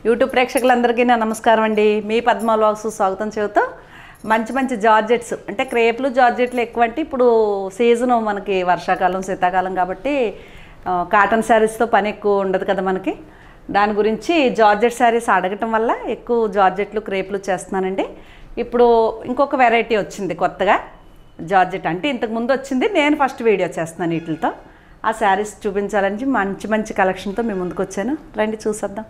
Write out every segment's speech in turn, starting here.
YouTube ప్రేక్షకులందరికీ నా నమస్కారం అండి మీ పద్మ వ్లాగ్స్ స్వాగతం చెబుతూ మంచి మంచి జార్జెట్స్ అంటే క్రేప్లు జార్జెట్లు ఎక్కువ అంటే ఇప్పుడు సీజన్ మనకి వర్షాకాలం శీతాకాలం కాబట్టి ఆ, కాటన్ శారీస్తో పని ఎక్కువ ఉండదు కదా మనకి దాని గురించి జార్జెట్ శారీస్ అడగటం వల్ల ఎక్కువ జార్జెట్లు క్రేప్లు చేస్తున్నానండి ఇప్పుడు ఇంకొక వెరైటీ వచ్చింది కొత్తగా జార్జెట్ అంటే ఇంతకు ముందు వచ్చింది నేను ఫస్ట్ వీడియో చేస్తున్నాను వీటితో ఆ శారీస్ చూపించాలని మంచి మంచి కలెక్షన్తో మీ ముందుకు వచ్చాను రండి చూసేద్దాం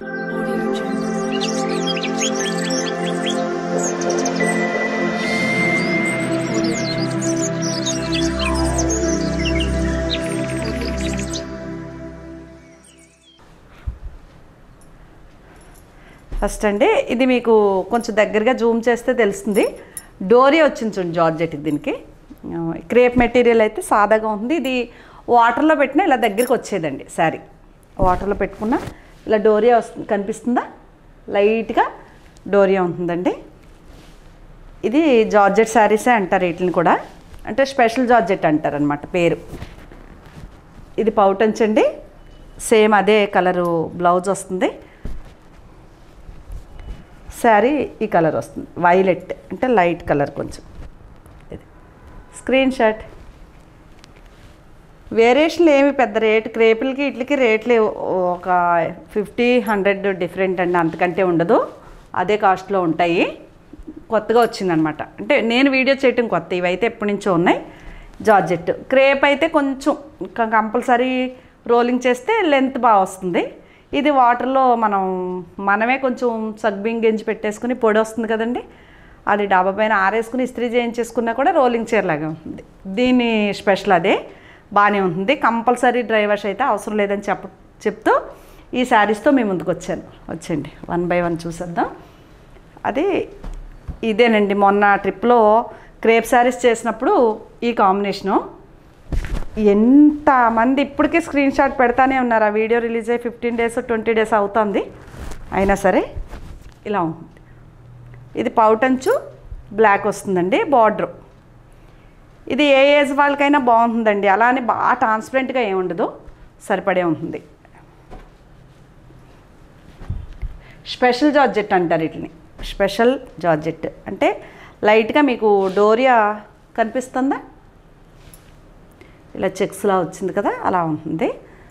ఫస్ట్ అండి ఇది మీకు కొంచెం దగ్గరగా జూమ్ చేస్తే తెలుస్తుంది డోరీ వచ్చింది చూడండి జార్జెట్ దీనికి ఆ, క్రేప్ మెటీరియల్ అయితే సాదాగా ఉంది ఇది వాటర్లో పెట్టినా ఇలా దగ్గరికి వచ్చేదండి శారీ వాటర్లో పెట్టుకున్నా ఇలా డోరియా వస్తుంది కనిపిస్తుందా లైట్గా డోరియా ఉంటుందండి ఇది జార్జెట్ శారీసే అంటారు వీటిని కూడా అంటే స్పెషల్ జార్జెట్ అంటారు అనమాట పేరు ఇది పౌటంచ్ అండి సేమ్ అదే కలరు బ్లౌజ్ వస్తుంది శారీ ఈ కలర్ వస్తుంది వైలెట్ అంటే లైట్ కలర్ కొంచెం ఇది స్క్రీన్ షాట్ వేరియేషన్లు ఏమి పెద్ద రేట్ క్రేపులకి ఇట్లకి రేట్లు ఒక ఫిఫ్టీ హండ్రెడ్ డిఫరెంట్ అండి అంతకంటే ఉండదు అదే కాస్ట్లో ఉంటాయి కొత్తగా వచ్చిందనమాట అంటే నేను వీడియో చేయటం కొత్త ఇవైతే ఎప్పటి నుంచో ఉన్నాయి జార్జెట్ క్రేప్ అయితే కొంచెం కంపల్సరీ రోలింగ్ చేస్తే లెంత్ బాగా వస్తుంది ఇది వాటర్లో మనం మనమే కొంచెం సగ్బింగ్ గెంజి పెట్టేసుకుని పొడి వస్తుంది కదండి అది డాబా పైన ఆరేసుకుని ఇస్త్రీ చేయించేసుకున్నా కూడా రోలింగ్ చీరలాగా ఉంటుంది దీని స్పెషల్ అదే బాగానే ఉంటుంది కంపల్సరీ డ్రై వాష్ అయితే అవసరం లేదని చెప్ప చెప్తూ ఈ శారీస్తో మీ ముందుకు వచ్చాను వచ్చండి వన్ బై వన్ చూసేద్దాం అది ఇదేనండి మొన్న ట్రిప్లో క్రేప్ శారీస్ చేసినప్పుడు ఈ కాంబినేషను ఎంతమంది ఇప్పటికీ స్క్రీన్ షాట్ పెడతానే ఉన్నారు ఆ వీడియో రిలీజ్ అయ్యి ఫిఫ్టీన్ డేస్ ట్వంటీ డేస్ అవుతుంది అయినా సరే ఇలా ఉంటుంది ఇది పౌటంచు బ్లాక్ వస్తుందండి బార్డర్ ఇది ఏ ఏజ్ వాళ్ళకైనా బాగుంటుందండి అలా అని బాగా ట్రాన్స్పరెంట్గా ఏమి ఉండదు సరిపడే ఉంటుంది స్పెషల్ జార్జెట్ అంటారు వీటిని స్పెషల్ జార్జెట్ అంటే లైట్గా మీకు డోరియా కనిపిస్తుందా ఇలా చెక్స్లా వచ్చింది కదా అలా ఉంటుంది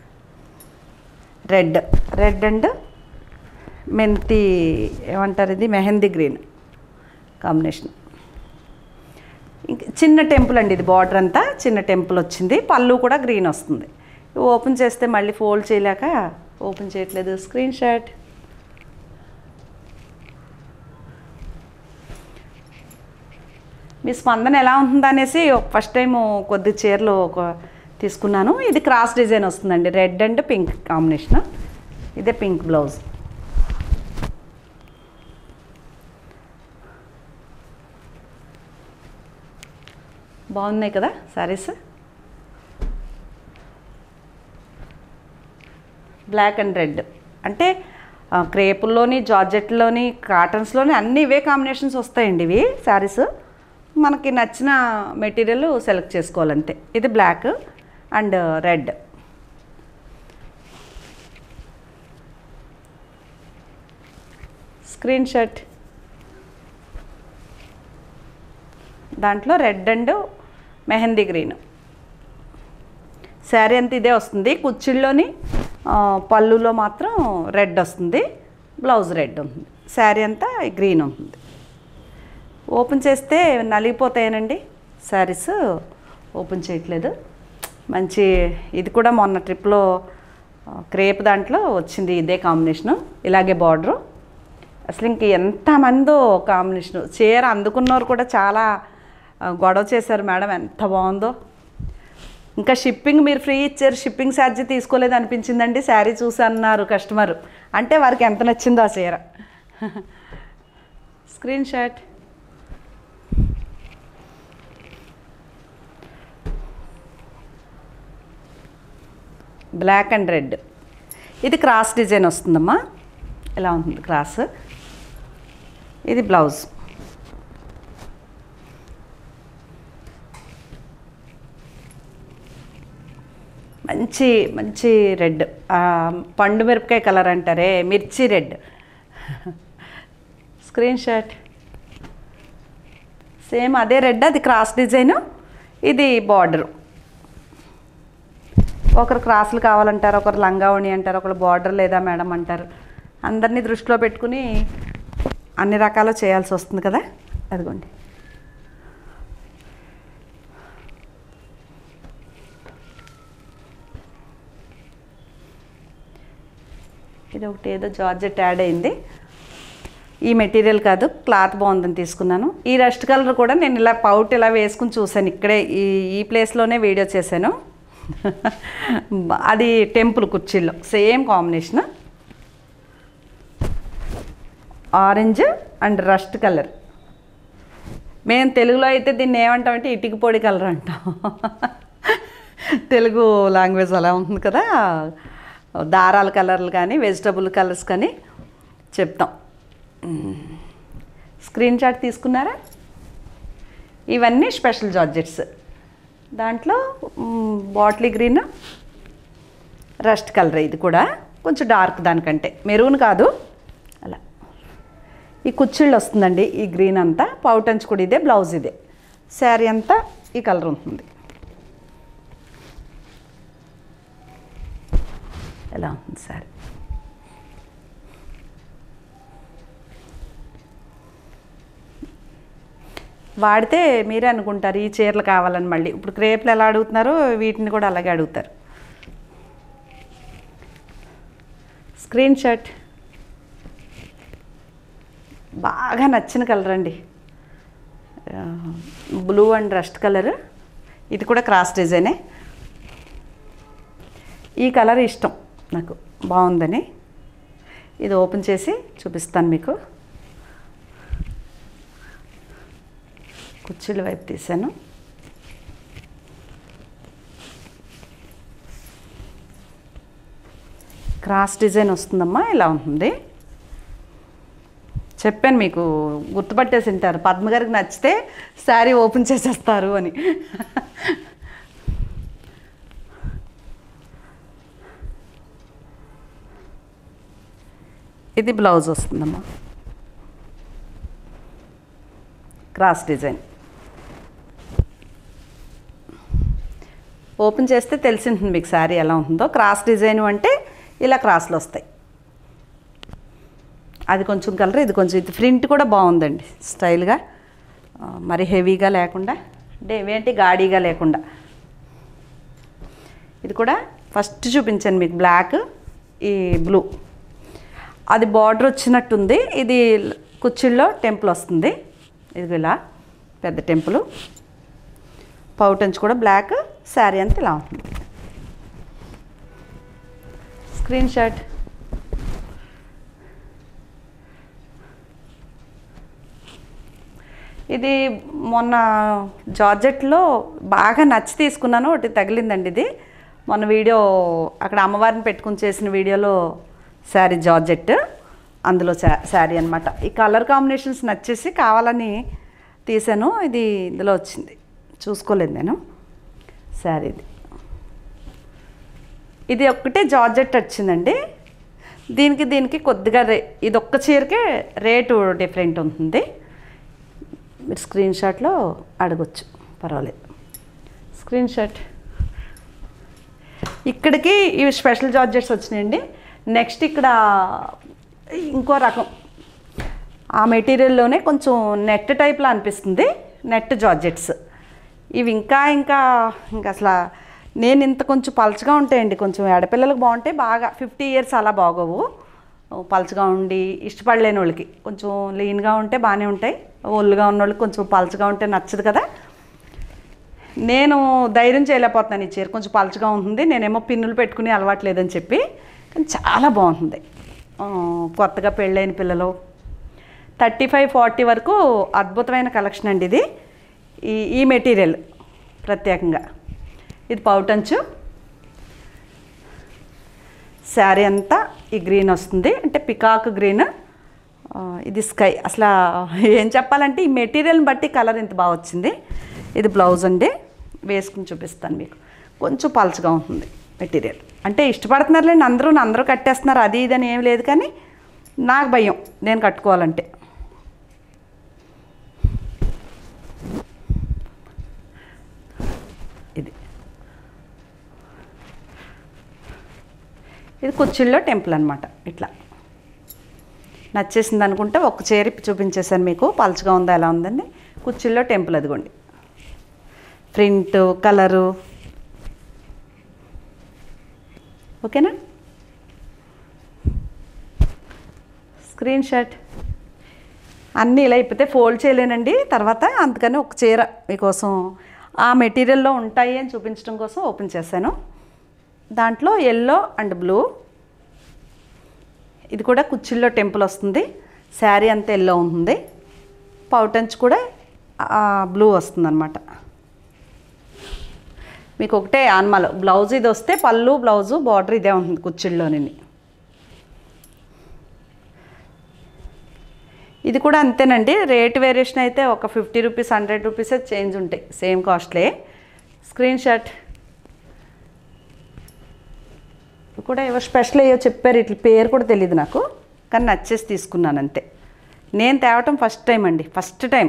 రెడ్ రెడ్ అండ్ మెంతి ఏమంటారు ఇది మెహందీ గ్రీన్ కాంబినేషన్ ఇంక చిన్న టెంపుల్ అండి ఇది బార్డర్ అంతా చిన్న టెంపుల్ వచ్చింది పళ్ళు కూడా గ్రీన్ వస్తుంది ఓపెన్ చేస్తే మళ్ళీ ఫోల్డ్ చేయలేక ఓపెన్ చేయట్లేదు స్క్రీన్ షాట్ మీ స్పందన ఎలా ఉంటుందా అనేసి ఫస్ట్ టైం కొద్ది చీరలు ఒక తీసుకున్నాను ఇది క్రాస్ డిజైన్ వస్తుందండి రెడ్ అండ్ పింక్ కాంబినేషన్ ఇదే పింక్ బ్లౌజ్ బాగున్నాయి కదా శారీస్ బ్లాక్ అండ్ రెడ్ అంటే ఆ, క్రేపుల్లోని జార్జెట్లోని కాటన్స్లోని అన్ని ఇవే కాంబినేషన్స్ వస్తాయండి ఇవి శారీస్ మనకి నచ్చిన మెటీరియల్ సెలెక్ట్ చేసుకోవాలంతే ఇది black and red screen shot దాంట్లో red and mehndi green sari అంతా ఇదే వస్తుంది కుచ్చిళ్ళలోని ఆ, పళ్ళులో మాత్రం రెడ్ వస్తుంది బ్లౌజ్ రెడ్ ఉంటుంది శారీ అంతా గ్రీన్ ఉంటుంది ఓపెన్ చేస్తే నలిగిపోతాయనండి శారీస్ ఓపెన్ చేయట్లేదు మంచి ఇది కూడా మొన్న ట్రిప్లో ఆ, క్రేప్ దాంట్లో వచ్చింది ఇదే కాంబినేషను ఇలాగే బార్డరు అసలు ఇంక ఎంతమందో కాంబినేషను చీర అందుకున్నవారు కూడా చాలా ఆ, గొడవ చేశారు మేడం ఎంత బాగుందో ఇంకా షిప్పింగ్ మీరు ఫ్రీ ఇచ్చారు షిప్పింగ్ ఛార్జ్ తీసుకోలేదు అనిపించిందండి శారీ చూసి అన్నారు కస్టమర్ అంటే వారికి ఎంత నచ్చిందో ఆ చీర screen shot black and red ఇది క్రాస్ డిజైన్ వస్తుందమ్మా ఇలా ఉంటుంది క్రాస్ ఇది బ్లౌజ్ మంచి మంచి రెడ్ ఆ, పండు మిరపకాయ కలర్ అంటారే మిర్చి రెడ్ స్క్రీన్ షాట్ సేమ్ అదే రెడ్ అది క్రాస్ డిజైన్ ఇది బార్డరు ఒకరు క్రాసులు కావాలంటారు ఒకరు లంగావణి అంటారు ఒకరు బార్డర్ లేదా మేడం అంటారు అందరినీ దృష్టిలో పెట్టుకుని అన్ని రకాలు చేయాల్సి వస్తుంది కదా అదిగోండి ఇది ఒకటి ఏదో జార్జెట్ యాడ్ అయింది ఈ మెటీరియల్ కాదు క్లాత్ బాగుందని తీసుకున్నాను ఈ రస్ట్ కలర్ కూడా నేను ఇలా పౌట్ ఇలా వేసుకుని చూశాను ఇక్కడే ఈ ఈ ప్లేస్లోనే వీడియో చేశాను అది టెంపుల్ కుర్చీల్లో same combination orange and rust colour మేము తెలుగులో అయితే దీన్ని ఏమంటామంటే ఇటుక పొడి కలర్ అంటాం తెలుగు లాంగ్వేజ్ అలా ఉంటుంది కదా దారాల కలర్లు కానీ వెజిటబుల్ కలర్స్ కానీ చెప్తాం స్క్రీన్ షాట్ తీసుకున్నారా ఇవన్నీ స్పెషల్ జార్జెట్స్ దాంట్లో బాటిల్ గ్రీన్ రస్ట్ కలర్ ఇది కూడా కొంచెం డార్క్ దానికంటే మెరూన్ కాదు అలా ఈ కుచ్చిళ్ళు వస్తుందండి ఈ గ్రీన్ అంతా పౌటంచ్ కూడా ఇదే బ్లౌజ్ ఇదే శారీ అంతా ఈ కలర్ ఉంటుంది ఎలా ఉంటుంది శారీ వాడితే మీరే అనుకుంటారు ఈ చీరలు కావాలని మళ్ళీ ఇప్పుడు క్రేప్లు ఎలా అడుగుతున్నారో వీటిని కూడా అలాగే అడుగుతారు స్క్రీన్ షాట్ బాగా నచ్చిన కలర్ అండి బ్లూ అండ్ రస్ట్ కలర్ ఇది కూడా క్రాస్ డిజైనే ఈ కలర్ ఇష్టం నాకు బాగుందని ఇది ఓపెన్ చేసి చూపిస్తాను మీకు కుర్చీల వైపు తీసాను క్రాస్ డిజైన్ వస్తుందమ్మా ఇలా ఉంటుంది చెప్పాను మీకు గుర్తుపట్టేసి ఉంటారు పద్మ గారికి నచ్చితే శారీ ఓపెన్ చేసేస్తారు అని ఇది బ్లౌజ్ వస్తుందమ్మా క్రాస్ డిజైన్ ఓపెన్ చేస్తే తెలిసి ఉంటుంది మీకు శారీ ఎలా ఉంటుందో క్రాస్ డిజైన్ అంటే ఇలా క్రాస్లు వస్తాయి అది కొంచెం కలర్ ఇది కొంచెం ఇది ప్రింట్ కూడా బాగుందండి స్టైల్గా ఆ, మరి హెవీగా లేకుండా అంటే ఇవేంటి గాడీగా లేకుండా ఇది కూడా ఫస్ట్ చూపించాను మీకు బ్లాక్ ఈ బ్లూ అది బార్డర్ వచ్చినట్టుంది ఇది కుచ్చిళ్ళలో టెంపుల్ వస్తుంది ఇది ఇలా పెద్ద టెంపుల్ పౌటంచ్ కూడా బ్లాక్ శారీ అంతా ఇలా ఉంటుంది స్క్రీన్ షాట్ ఇది మొన్న జార్జెట్లో బాగా నచ్చి తీసుకున్నాను ఒకటి తగిలిందండి ఇది మొన్న వీడియో అక్కడ అమ్మవారిని పెట్టుకుని చేసిన వీడియోలో శారీ జార్జెట్ అందులో శా శారీ అనమాట ఈ కలర్ కాంబినేషన్స్ నచ్చేసి కావాలని తీసాను ఇది ఇందులో వచ్చింది చూసుకోలేదు నేను శారీ ఇది ఇది ఒక్కటే జార్జెట్ వచ్చిందండి దీనికి దీనికి కొద్దిగా రే ఇది ఒక్క చీరకే రేటు డిఫరెంట్ ఉంటుంది మీరు స్క్రీన్ షాట్లో అడగొచ్చు పర్వాలేదు స్క్రీన్ షాట్ ఇక్కడికి ఇవి స్పెషల్ జార్జెట్స్ వచ్చినాయండి నెక్స్ట్ ఇక్కడ ఇంకో రకం ఆ మెటీరియల్లోనే కొంచెం నెట్ టైప్లో అనిపిస్తుంది నెట్ జార్జెట్స్ ఇవి ఇంకా ఇంకా ఇంకా అసలు నేను ఇంత కొంచెం పలచగా ఉంటాయండి కొంచెం ఆడపిల్లలకు బాగుంటాయి బాగా ఫిఫ్టీ ఇయర్స్ అలా బాగోవు పలచగా ఉండి ఇష్టపడలేని వాళ్ళకి కొంచెం లీన్గా ఉంటే బాగానే ఉంటాయి ఒళ్ళుగా ఉన్న వాళ్ళకి కొంచెం పలచగా ఉంటే నచ్చదు కదా నేను ధైర్యం చేయలేకపోతున్నాను ఈ చీర కొంచెం పలచగా ఉంటుంది నేనేమో పిన్నులు పెట్టుకుని అలవాటు లేదని చెప్పి కానీ చాలా బాగుంటుంది ఆ, కొత్తగా పెళ్ళైన పిల్లలు థర్టీ ఫైవ్ ఫార్టీ వరకు అద్భుతమైన కలెక్షన్ అండి ఇది ఈ ఈ మెటీరియల్ ప్రత్యేకంగా ఇది పౌటంచు శారీ అంతా ఈ గ్రీన్ వస్తుంది అంటే పికాక్ గ్రీన్ ఆ, ఇది స్కై అసలు ఏం చెప్పాలంటే ఈ మెటీరియల్ని బట్టి కలర్ ఇంత బాగా వచ్చింది ఇది బ్లౌజ్ అండి వేసుకుని చూపిస్తాను మీకు కొంచెం పలచగా ఉంటుంది మెటీరియల్ అంటే ఇష్టపడుతున్నారులేండి అందరూ అందరూ కట్టేస్తున్నారు అది ఇది అని ఏం లేదు కానీ నాకు భయం నేను కట్టుకోవాలంటే ఇది ఇది కుర్చీల్లో టెంపుల్ అనమాట ఇట్లా నచ్చేసింది అనుకుంటే ఒక చీర ఇప్పి చూపించేశాను మీకు పలుచగా ఉందా ఎలా ఉందండి కుర్చీల్లో టెంపుల్ అదిగోండి ప్రింట్ కలరు ఓకేనా స్క్రీన్ షాట్ అన్నీ ఇలా ఇప్పితే ఫోల్డ్ చేయలేనండి తర్వాత అందుకని ఒక చీర మీకోసం ఆ మెటీరియల్లో ఉంటాయి అని చూపించడం కోసం ఓపెన్ చేశాను దాంట్లో ఎల్లో అండ్ బ్లూ ఇది కూడా కుర్చీల్లో టెంపుల్ వస్తుంది శారీ అంతా ఎల్లో ఉంటుంది పౌటంచ్ కూడా బ్లూ వస్తుంది అనమాట మీకు ఒకటే ఆన్మాలు బ్లౌజ్ ఇది వస్తే పళ్ళు బ్లౌజు బార్డర్ ఇదే ఉంటుంది కుర్చీల్లోని ఇది కూడా అంతేనండి రేట్ వేరియేషన్ అయితే ఒక ఫిఫ్టీ రూపీస్ హండ్రెడ్ రూపీసే చేంజ్ ఉంటాయి సేమ్ కాస్ట్లే స్క్రీన్ షాట్ ఇవి కూడా ఏవో స్పెషల్ అయ్యో చెప్పారు ఇట్ల పేరు కూడా తెలియదు నాకు కానీ నచ్చేసి తీసుకున్నాను అంతే నేను తేవటం ఫస్ట్ టైం అండి ఫస్ట్ టైం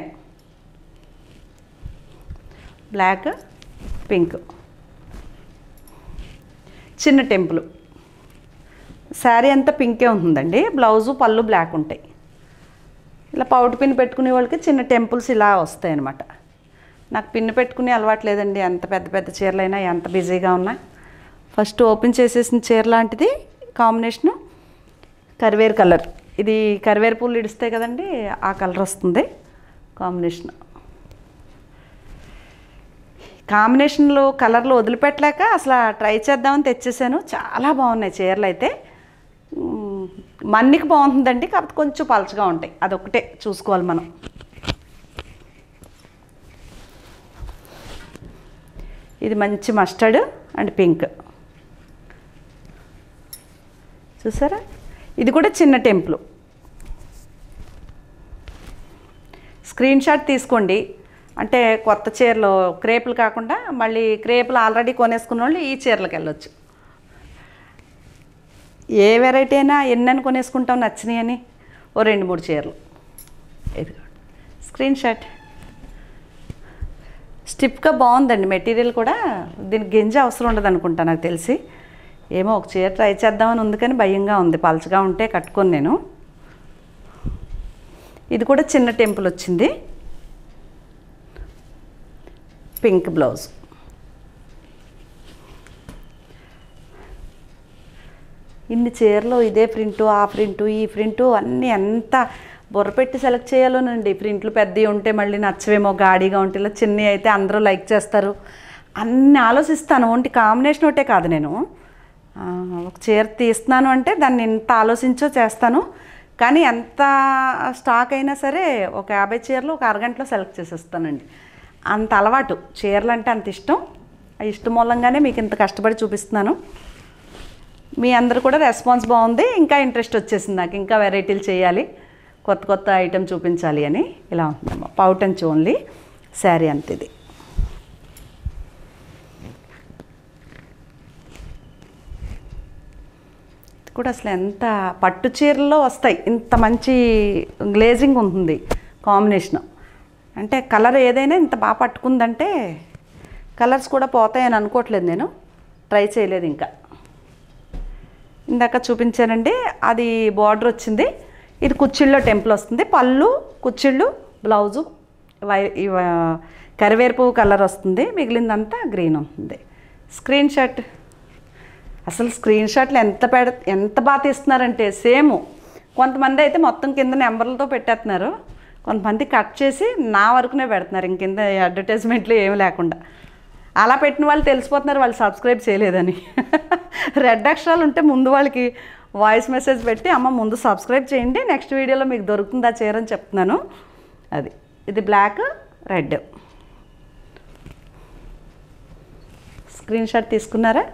బ్లాక్ పింక్ చిన్న టెంపుల్ శారీ అంతా పింకే ఉంటుందండి బ్లౌజు పళ్ళు బ్లాక్ ఉంటాయి ఇలా పౌటు పిన్ పెట్టుకునే వాళ్ళకి చిన్న టెంపుల్స్ ఇలా వస్తాయి అన్నమాట నాకు పిన్ పెట్టుకునే అలవాటు లేదండి ఎంత పెద్ద పెద్ద చీరలైనా ఎంత బిజీగా ఉన్నా ఫస్ట్ ఓపెన్ చేసేసిన చీర లాంటిది కాంబినేషను కరివేరు కలర్ ఇది కరివేరు పూలు ఇడిస్తే కదండి ఆ కలర్ వస్తుంది కాంబినేషన్ కాంబినేషన్లు కలర్లు వదిలిపెట్టలేక అసలు ట్రై చేద్దామని తెచ్చేసాను చాలా బాగున్నాయి చీరలు అయితే మ్, మన్నికి బాగుంటుందండి కాకపోతే కొంచెం పలచగా ఉంటాయి అదొకటే చూసుకోవాలి మనం ఇది మంచి మస్టర్డ్ అండ్ పింక్ చూసారా ఇది కూడా చిన్న టెంపుల్ స్క్రీన్ షాట్ తీసుకోండి అంటే కొత్త చీరలు క్రేపులు కాకుండా మళ్ళీ క్రేపులు ఆల్రెడీ కొనేసుకున్న వాళ్ళు ఈ చీరలకు వెళ్ళొచ్చు ఏ వెరైటీ అయినా ఎన్నని కొనేసుకుంటాం నచ్చినాయి అని ఓ రెండు మూడు చీరలు ఇది స్క్రీన్ షాట్ స్టిప్గా బాగుందండి మెటీరియల్ కూడా దీనికి గింజ అవసరం ఉండదు అనుకుంటా నాకు తెలిసి ఏమో ఒక చీర ట్రై చేద్దామని ఉంది కానీ భయంగా ఉంది పలచగా ఉంటే కట్టుకొని నేను ఇది కూడా చిన్న టెంపుల్ వచ్చింది పింక్ బ్లౌజ్ ఇన్ని చీరలు ఇదే ప్రింటు ఆ ప్రింటు ఈ ప్రింటు అన్నీ ఎంత బుర్ర పెట్టి సెలెక్ట్ చేయాలోనండి ప్రింట్లు పెద్దవి ఉంటే మళ్ళీ నచ్చవేమో గాడిగా ఉంటే ఇలా చిన్నవి అయితే అందరూ లైక్ చేస్తారు అన్ని ఆలోచిస్తాను ఒంటి కాంబినేషన్ ఒకటే కాదు నేను ఆ, ఒక చీర తీస్తున్నాను అంటే దాన్ని ఎంత ఆలోచించో చేస్తాను కానీ ఎంత స్టాక్ అయినా సరే ఒక యాభై చీరలు ఒక అరగంటలో సెలెక్ట్ చేసేస్తానండి అంత అలవాటు చీరలు అంటే అంత ఇష్టం ఆ ఇష్టం మూలంగానే మీకు ఇంత కష్టపడి చూపిస్తున్నాను మీ అందరు కూడా రెస్పాన్స్ బాగుంది ఇంకా ఇంట్రెస్ట్ వచ్చేసింది నాకు ఇంకా వెరైటీలు చేయాలి కొత్త కొత్త ఐటెం చూపించాలి అని ఇలా ఉంటుందమ్మా పౌట్ అండ్ ఓన్లీ శారీ అంత ఇది ఇది కూడా అసలు ఎంత పట్టు చీరల్లో వస్తాయి ఇంత మంచి గ్లేజింగ్ ఉంటుంది కాంబినేషన్ అంటే కలర్ ఏదైనా ఇంత బాగా పట్టుకుందంటే కలర్స్ కూడా పోతాయని అనుకోవట్లేదు నేను ట్రై చేయలేదు ఇంకా ఇందాక చూపించానండి అది బార్డర్ వచ్చింది ఇది కుచ్చిళ్ళలో టెంపుల్ వస్తుంది పళ్ళు కుచ్చిళ్ళు బ్లౌజు వై ఇవ- కరివేరు పువ్వు కలర్ వస్తుంది మిగిలిందంతా గ్రీన్ ఉంటుంది స్క్రీన్ షాట్ అసలు స్క్రీన్ షాట్లు ఎంత పెడ ఎంత బాగా తీస్తున్నారంటే సేమ్ కొంతమంది అయితే మొత్తం కింద నెంబర్లతో పెట్టేస్తున్నారు కొంతమంది కట్ చేసి నా వరకునే పెడుతున్నారు ఇంకింద అడ్వర్టైజ్మెంట్లు ఏమి లేకుండా అలా పెట్టిన వాళ్ళు తెలిసిపోతున్నారు వాళ్ళు సబ్స్క్రైబ్ చేయలేదని రెడ్ అక్షరాలు ఉంటే ముందు వాళ్ళకి వాయిస్ మెసేజ్ పెట్టి అమ్మ ముందు సబ్స్క్రైబ్ చేయండి నెక్స్ట్ వీడియోలో మీకు దొరుకుతుందా చీరని చెప్తున్నాను అది ఇది బ్లాక్ రెడ్ స్క్రీన్ షాట్ తీసుకున్నారా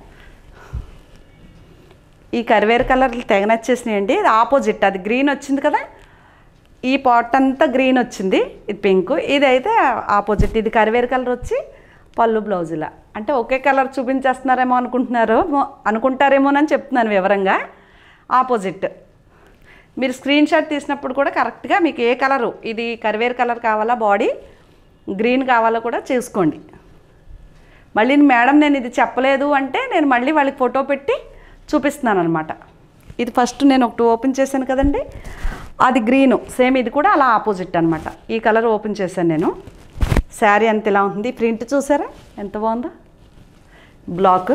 ఈ కరివేరు కలర్లు తెగ నచ్చేసినాయండి ఇది ఆపోజిట్ అది గ్రీన్ వచ్చింది కదా ఈ పాట్ అంతా గ్రీన్ వచ్చింది ఇది పింక్ ఇది అయితే ఆపోజిట్ ఇది కరివేరు కలర్ వచ్చి పళ్ళు బ్లౌజ్ ఇలా అంటే ఒకే కలర్ చూపించేస్తున్నారేమో అనుకుంటున్నారు మో- అనుకుంటారేమోనని చెప్తున్నాను వివరంగా ఆపోజిట్ మీరు స్క్రీన్ షాట్ తీసినప్పుడు కూడా కరెక్ట్గా మీకు ఏ కలరు ఇది కరివేర్ కలర్ కావాలా బాడీ గ్రీన్ కావాలో కూడా చూసుకోండి మళ్ళీ మేడం నేను ఇది చెప్పలేదు అంటే నేను మళ్ళీ వాళ్ళకి ఫోటో పెట్టి చూపిస్తున్నాను అనమాట ఇది ఫస్ట్ నేను ఒకటి ఓపెన్ చేశాను కదండి అది గ్రీను సేమ్ ఇది కూడా అలా ఆపోజిట్ అనమాట ఈ కలర్ ఓపెన్ చేశాను నేను శారీ అంత ఇలా ఉంది ప్రింట్ చూసారా ఎంత బాగుందో బ్లాక్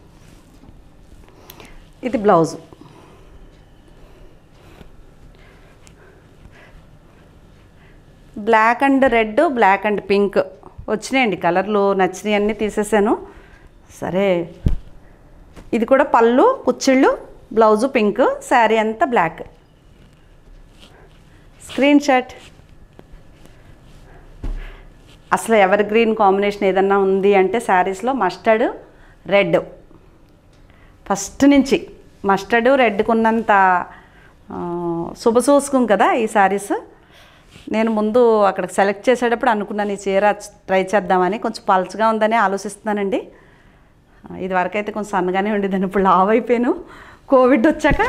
ఇది blouse black and red black and pink వచ్చినాయండి కలర్లు నచ్చినవి అన్నీ తీసేసాను సరే ఇది కూడా పళ్ళు కుచ్చిళ్ళు బ్లౌజు పింక్ శారీ అంతా బ్లాక్ స్క్రీన్ షాట్ అసలు ఎవర్ గ్రీన్ కాంబినేషన్ ఏదన్నా ఉంది అంటే శారీస్లో మస్టర్డ్ రెడ్ ఫస్ట్ నుంచి మస్టర్డ్ రెడ్కి ఉన్నంత ఆ, శుభసూసుకం కదా ఈ శారీస్ నేను ముందు అక్కడ సెలెక్ట్ చేసేటప్పుడు అనుకున్నాను ఈ చీర ట్రై చేద్దామని కొంచెం పల్చగా ఉందని ఆలోచిస్తున్నానండి ఆ, ఇది వరకైతే కొంచెం సన్నగానే ఉండేదాన్ని ఇప్పుడు లావ్ అయిపోయాను కోవిడ్ వచ్చాక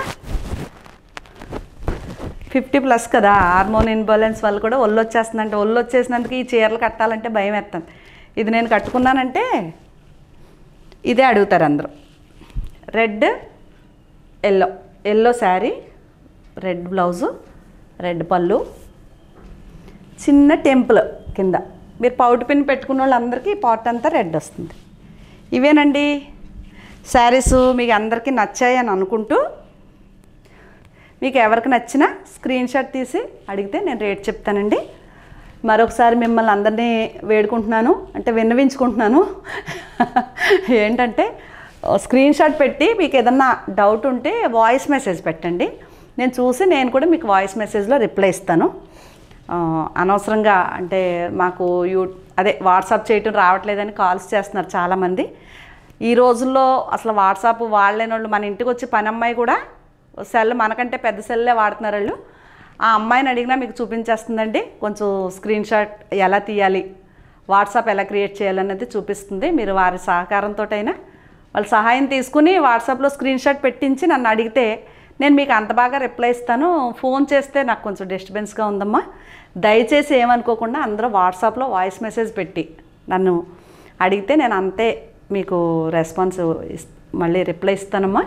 ఫిఫ్టీ ప్లస్ కదా హార్మోన్ ఇన్బాలెన్స్ వల్ల కూడా ఒళ్ళు వచ్చేస్తుందంటే ఒళ్ళు వచ్చేసినందుకు ఈ చీరలు కట్టాలంటే భయం వేస్తుంది ఇది నేను కట్టుకున్నానంటే ఇదే అడుగుతారు అందరూ red yellow yellow sari red blouse red పళ్ళు చిన్న టెంపుల్ కింద మీరు పౌట్ పిన్ పెట్టుకున్న వాళ్ళందరికీ పాట్ అంతా రెడ్ వస్తుంది ఇవేనండి శారీస్ మీకు అందరికీ నచ్చాయి అని అనుకుంటూ మీకు ఎవరికి నచ్చినా స్క్రీన్ షాట్ తీసి అడిగితే నేను రేట్ చెప్తానండి మరొకసారి మిమ్మల్ని అందరినీ వేడుకుంటున్నాను అంటే విన్నవించుకుంటున్నాను ఏంటంటే స్క్రీన్ షాట్ పెట్టి మీకు ఏదన్నా డౌట్ ఉంటే వాయిస్ మెసేజ్ పెట్టండి నేను చూసి నేను కూడా మీకు వాయిస్ మెసేజ్లో రిప్లై ఇస్తాను ఆ, అనవసరంగా అంటే మాకు యూ అదే వాట్సాప్ చేయటం రావట్లేదని కాల్స్ చేస్తున్నారు చాలామంది ఈ రోజుల్లో అసలు వాట్సాప్ వాళ్ళని వాళ్ళు మన ఇంటికి వచ్చి పని అమ్మాయి కూడా సెల్ మనకంటే పెద్ద సెల్లే వాడుతున్నారు వాళ్ళు ఆ అమ్మాయిని అడిగినా మీకు చూపించేస్తుందండి కొంచెం స్క్రీన్ షాట్ ఎలా తీయాలి వాట్సాప్ ఎలా క్రియేట్ చేయాలన్నది చూపిస్తుంది మీరు వారి సహకారంతో అయినా వాళ్ళ సహాయం తీసుకుని వాట్సాప్లో స్క్రీన్ షాట్ పెట్టించి నన్ను అడిగితే నేను మీకు అంత బాగా రిప్లై ఇస్తాను ఫోన్ చేస్తే నాకు కొంచెం డిస్టర్బెన్స్గా ఉందమ్మా దయచేసి ఏమనుకోకుండా అందరూ వాట్సాప్లో వాయిస్ మెసేజ్ పెట్టి నన్ను అడిగితే నేను అంతే మీకు రెస్పాన్స్ ఇస్ మళ్ళీ రిప్లై ఇస్తానమ్మా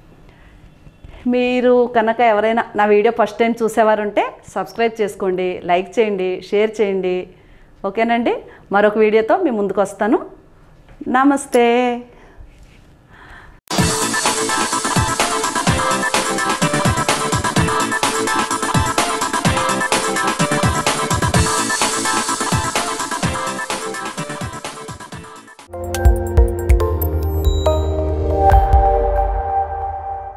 మీరు కనుక ఎవరైనా నా వీడియో ఫస్ట్ టైం చూసేవారు ఉంటే సబ్స్క్రైబ్ చేసుకోండి లైక్ చేయండి షేర్ చేయండి ఓకేనండి మరొక వీడియోతో మీ ముందుకు వస్తాను నమస్తే